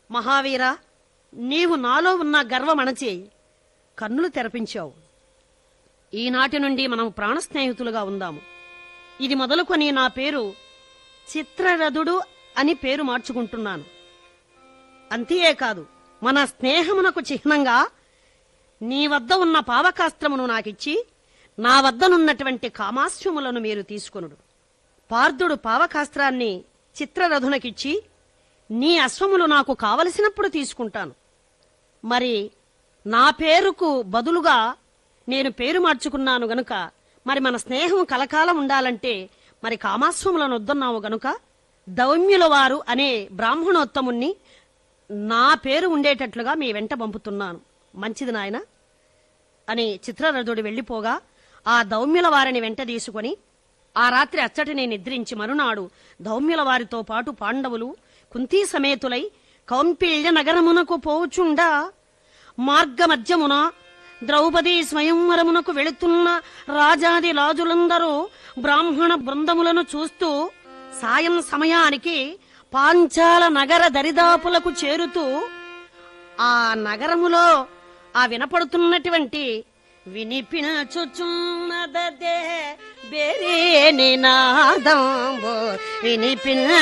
మహావీర నీవు నాలో ఉన్న గర్వం అణచి కన్నులు తెరపించావు ఈనాటి నుండి మనం ప్రాణ స్నేహితులుగా ఉందాము ఇది మొదలుకొని నా పేరు చిత్రరథుడు అని పేరు మార్చుకుంటున్నాను అంతేకాదు మన స్నేహమునకు చిహ్నంగా నీ వద్ద ఉన్న పావకాస్త్రమును నాకిచ్చి నా వద్దనున్నటువంటి కామాశ్వములను మీరు తీసుకొనుడు పార్థుడు పావకాస్త్రాన్ని చిత్రరథునకిచ్చి నీ అశ్వములు నాకు కావలసినప్పుడు తీసుకుంటాను మరి నా పేరుకు బదులుగా నేను పేరు మార్చుకున్నాను గనుక మరి మన స్నేహం కలకాలం ఉండాలంటే మరి కామాశ్వములను వద్దన్నావు గనుక దౌమ్యుల వారు అనే బ్రాహ్మణోత్తముణ్ణి నా పేరు ఉండేటట్లుగా మీ వెంట పంపుతున్నాను మంచిది నాయన అని చిత్రరథుడు వెళ్ళిపోగా ఆ దౌమ్యుల వారిని వెంట తీసుకొని ఆ రాత్రి అచ్చటిని నిద్రించి మరునాడు దౌమ్యుల వారితో పాటు పాండవులు కుంతీ సమేతులై కౌంపిల్య నగరమునకు పోవుచుండా మార్గమధ్యమున ద్రౌపది స్వయంవరమునకు వెళుతున్న రాజాది రాజులందరూ బ్రాహ్మణ బృందములను చూస్తూ సాయం సమయానికి పాంచాల నగర దరిదాపులకు చేరుతూ ఆ నగరములో ఆ వినపడుతున్నటువంటి వినిపించుచున్నదే బేరే నినాదంబో వినిపిన